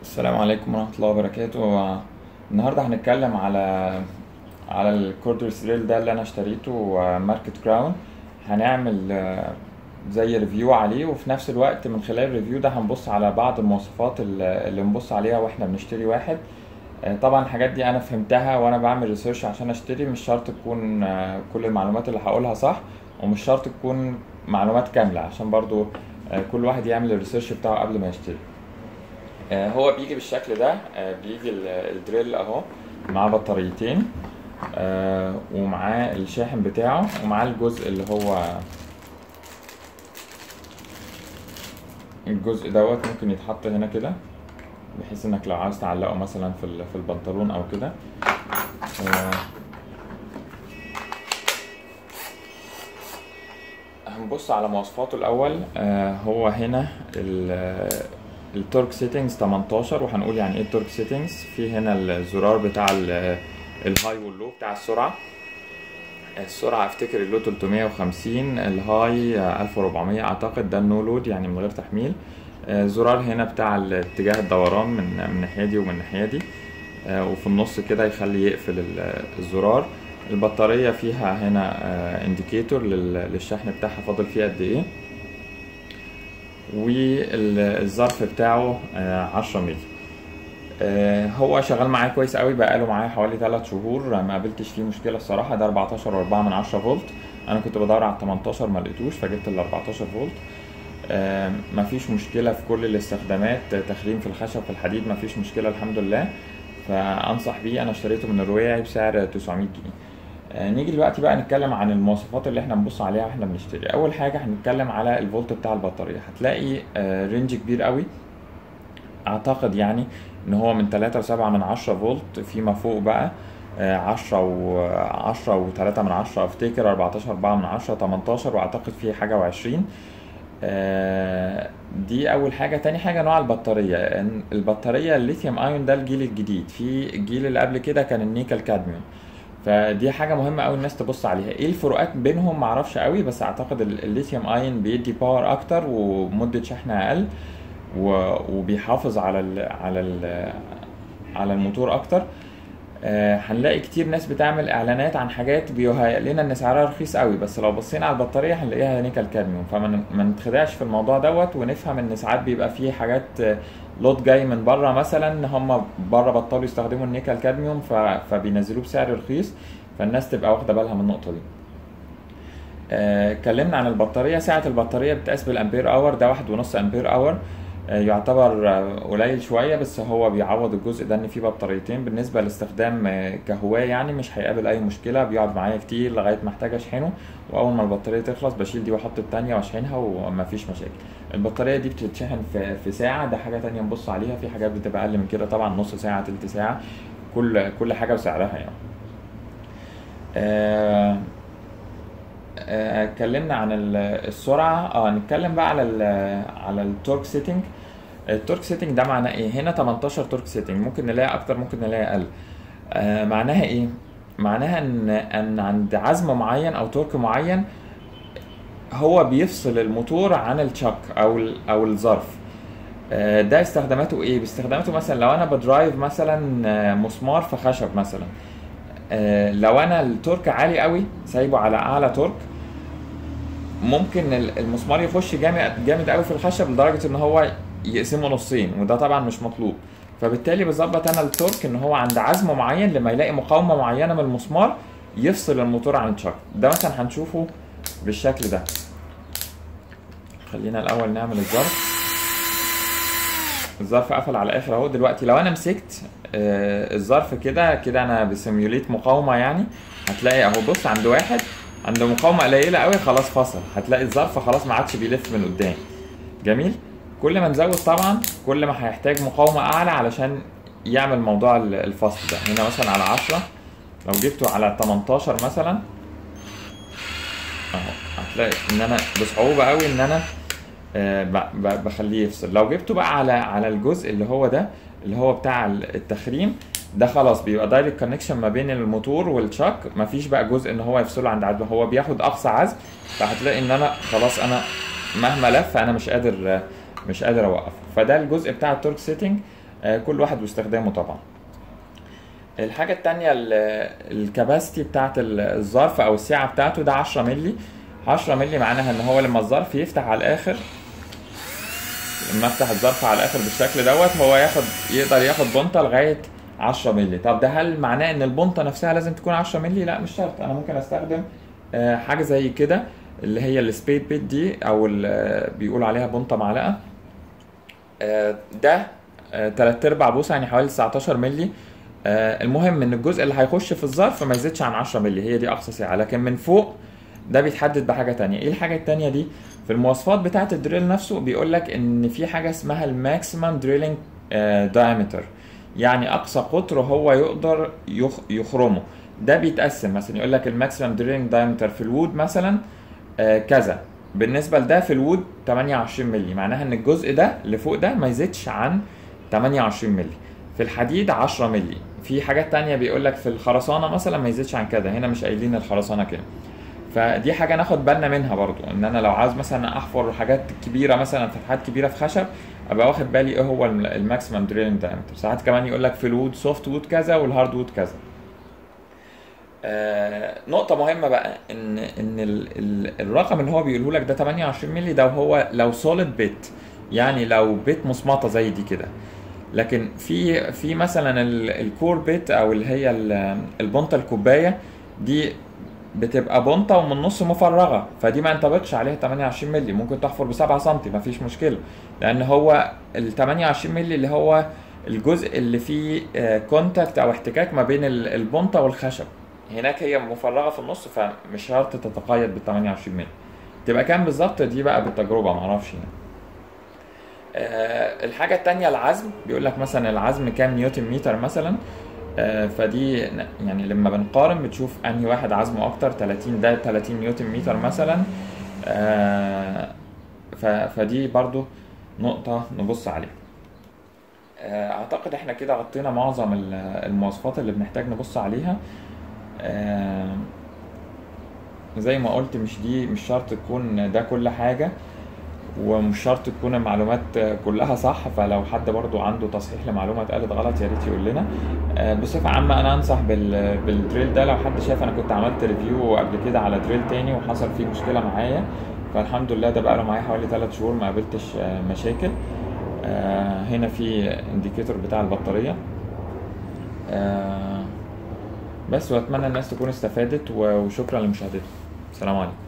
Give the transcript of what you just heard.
السلام عليكم ورحمة الله وبركاته النهاردة هنتكلم على على الكوردرز ريل ده اللي أنا اشتريته ماركة كراون هنعمل آه، زي ريفيو عليه وفي نفس الوقت من خلال الريفيو ده هنبص على بعض المواصفات اللي اللي نبص عليها واحنا بنشتري واحد آه، طبعا الحاجات دي أنا فهمتها وأنا بعمل ريسيرش عشان أشتري مش شرط تكون آه، كل المعلومات اللي هقولها صح ومش شرط تكون معلومات كاملة عشان برضو آه، كل واحد يعمل الريسيرش بتاعه قبل ما يشتري آه، هو بيجي بالشكل ده آه، بيجي ال- الدريل اهو معاه بطاريتين آه، ومعاه الشاحن بتاعه ومعاه الجزء اللي هو الجزء دوت ممكن يتحط هنا كده بحيث انك لو عاوز تعلقه مثلا في ال- في البنطلون او كده آه، هنبص على مواصفاته الاول آه هو هنا ال- التورك سيتنجز 18 وهنقول يعني ايه التورك سيتنجز في هنا الزرار بتاع ال- الهاي واللو بتاع السرعه السرعه افتكر اللو 350 الهاي آه، 1400 اعتقد ده النو لود يعني من غير تحميل آه، زرار هنا بتاع اتجاه الدوران من من الناحيه دي ومن الناحيه دي آه، وفي النص كده يخلي يقفل ال- الزرار البطارية فيها هنا انديكيتور للشحن بتاعها فاضل فيه قد ايه والظرف بتاعه آه، 10 مللي آه، هو شغال معايا كويس قوي بقاله معايا حوالي 3 شهور ما قابلتش فيه مشكله الصراحه ده 14 و4 من 10 فولت انا كنت بدور على 18 ما لقيتوش فجبت ال 14 فولت آه، مفيش مشكله في كل الاستخدامات تخريم في الخشب في الحديد مفيش مشكله الحمد لله فانصح بيه انا اشتريته من الرواعي بسعر 900 جنيه آه، نيجي دلوقتي بقى نتكلم عن المواصفات اللي احنا بنبص عليها واحنا بنشتري اول حاجه هنتكلم على الفولت بتاع البطاريه هتلاقي آه، رينج كبير قوي اعتقد يعني ان هو من 3 و7 من 10 فولت فيما فوق بقى آه، 10 و 10 و3 من 10 افتكر 14 4 من 10 18 واعتقد في حاجه و20 دي اول حاجه تاني حاجه نوع البطاريه إن البطاريه الليثيوم ايون ده الجيل الجديد في الجيل اللي قبل كده كان النيكل كادميوم فدي حاجه مهمه قوي الناس تبص عليها ايه الفروقات بينهم معرفش قوي بس اعتقد ال- الليثيوم ايون بيدي باور اكتر ومده شحن اقل و- وبيحافظ على ال على ال على الموتور اكتر آه، هنلاقي كتير ناس بتعمل اعلانات عن حاجات بيهيأ لنا ان سعرها رخيص قوي بس لو بصينا على البطاريه هنلاقيها نيكل كادميوم فما ن- ما نتخدعش في الموضوع دوت ونفهم ان ساعات بيبقى فيه حاجات آه، لوت جاي من بره مثلا هم بره بطلوا يستخدموا النيكل كادميوم ف- فبينزلوه بسعر رخيص فالناس تبقى واخده بالها من النقطه دي آه، اتكلمنا عن البطارية سعة البطارية بتقاس بالأمبير أور ده واحد ونص أمبير أور آه، يعتبر آه، قليل شوية بس هو بيعوض الجزء ده إن فيه بطاريتين بالنسبة لاستخدام آه، كهواة يعني مش هيقابل أي مشكلة بيقعد معايا كتير لغاية ما أحتاج أشحنه وأول ما البطارية تخلص بشيل دي وأحط التانية وأشحنها ومفيش مشاكل البطارية دي بتتشحن في في ساعة ده حاجة تانية نبص عليها في حاجات بتبقى أقل من كده طبعا نص ساعة تلت ساعة كل كل حاجة بسعرها يعني آه، آه، اتكلمنا عن ال- السرعه اه نتكلم بقى على ال على التورك سيتنج التورك سيتنج ده معناه ايه هنا 18 تورك سيتنج ممكن نلاقي اكتر ممكن نلاقي اقل آه معناها ايه معناها ان ان عند عزم معين او تورك معين هو بيفصل الموتور عن الشك او ال- او الظرف آه، ده استخداماته ايه باستخداماته مثلا لو انا بدرايف مثلا آه، مسمار في خشب مثلا آه، لو انا التورك عالي قوي سايبه على اعلى تورك ممكن ال- المسمار يخش جامد جامد قوي في الخشب لدرجه ان هو يقسمه نصين وده طبعا مش مطلوب فبالتالي بظبط انا التورك ان هو عند عزم معين لما يلاقي مقاومه معينه من المسمار يفصل الموتور عن الشك ده مثلا هنشوفه بالشكل ده خلينا الاول نعمل الظرف الظرف قفل على الاخر اهو دلوقتي لو انا مسكت آه، الظرف كده كده انا بسيميوليت مقاومه يعني هتلاقي اهو بص عند واحد عند مقاومه قليله قوي خلاص فصل هتلاقي الظرف خلاص ما عادش بيلف من قدام جميل كل ما نزود طبعا كل ما هيحتاج مقاومه اعلى علشان يعمل موضوع ال- الفصل ده هنا مثلا على 10 لو جبته على 18 مثلا اهو هتلاقي ان انا بصعوبه قوي ان انا آه، ب- ب- بخليه يفصل لو جبته بقى على على الجزء اللي هو ده اللي هو بتاع ال- التخريم ده خلاص بيبقى دايركت كونكشن ما بين الموتور والشاك مفيش بقى جزء ان هو يفصله عند عزم هو بياخد اقصى عزم فهتلاقي ان انا خلاص انا مهما لف انا مش قادر مش قادر اوقفه فده الجزء بتاع التورك سيتنج آه، كل واحد واستخدامه طبعا الحاجة التانية الكباستي بتاعت ال- الظرف أو السعة بتاعته ده 10 مللي 10 مللي معناها إن هو لما الظرف يفتح على الآخر لما افتح الظرف على الآخر بالشكل دوت هو ياخد يقدر ياخد بنطة لغاية 10 مللي طب ده هل معناه إن البنطة نفسها لازم تكون 10 مللي؟ لا مش شرط أنا ممكن أستخدم آه، حاجة زي كده اللي هي السبيد بيت دي أو ال- بيقولوا عليها بنطة معلقة آه، ده آه، تلات ارباع بوصه يعني حوالي 19 مللي آه، المهم ان الجزء اللي هيخش في الظرف ما يزيدش عن 10 مللي هي دي اقصى سعه لكن من فوق ده بيتحدد بحاجه تانية ايه الحاجه التانية دي في المواصفات بتاعه الدريل نفسه بيقول لك ان في حاجه اسمها الماكسيمم دريلينج دايمتر يعني اقصى قطر هو يقدر يخ- يخرمه ده بيتقسم مثلا يقول لك الماكسيمم دريلينج دايمتر في الوود مثلا آه، كذا بالنسبه لده في الوود 28 مللي معناها ان الجزء ده اللي فوق ده ما يزيدش عن 28 مللي في الحديد 10 مللي في حاجات تانية بيقول لك في الخرسانة مثلا ما يزيدش عن كده هنا مش قايلين الخرسانة كده فدي حاجة ناخد بالنا منها برضو ان انا لو عاوز مثلا احفر حاجات كبيرة مثلا فتحات كبيرة في خشب ابقى واخد بالي ايه هو الماكسيمم دريلنج دايمتر ساعات كمان يقول لك في الوود سوفت وود كذا والهارد وود كذا آه نقطة مهمة بقى ان ان ال ال الرقم اللي هو بيقوله لك ده 28 مللي ده وهو لو سوليد بيت يعني لو بيت مصمطة زي دي كده لكن في في مثلا ال- الكور بيت او اللي هي ال- البنطة الكوباية دي بتبقى بنطة ومن النص مفرغة فدي ما ينطبقش عليها 28 مللي ممكن تحفر ب 7 سم مفيش مشكلة لأن هو ال 28 مللي اللي هو الجزء اللي فيه كونتاكت أو احتكاك ما بين ال- البنطة والخشب هناك هي مفرغة في النص فمش شرط تتقيد بال 28 مللي تبقى كام بالظبط دي بقى بالتجربة معرفش يعني آه، الحاجة التانية العزم بيقول لك مثلا العزم كام نيوتن متر مثلا آه، فدي ن- يعني لما بنقارن بتشوف انهي واحد عزمه اكتر 30 ده 30 نيوتن متر مثلا آه، ف- فدي برضو نقطة نبص عليها آه، اعتقد احنا كده غطينا معظم ال- المواصفات اللي بنحتاج نبص عليها آه، زي ما قلت مش دي مش شرط تكون ده كل حاجة ومش شرط تكون المعلومات كلها صح فلو حد برضو عنده تصحيح لمعلومة اتقالت غلط يا ريت يقول لنا آه، بصفة عامة أنا أنصح بال... بالدريل ده لو حد شايف أنا كنت عملت ريفيو قبل كده على دريل تاني وحصل فيه مشكلة معايا فالحمد لله ده بقاله معايا حوالي 3 شهور ما قابلتش آه، مشاكل آه، هنا في انديكيتور بتاع البطارية آه، بس وأتمنى الناس تكون استفادت و- وشكرا لمشاهدتكم السلام عليكم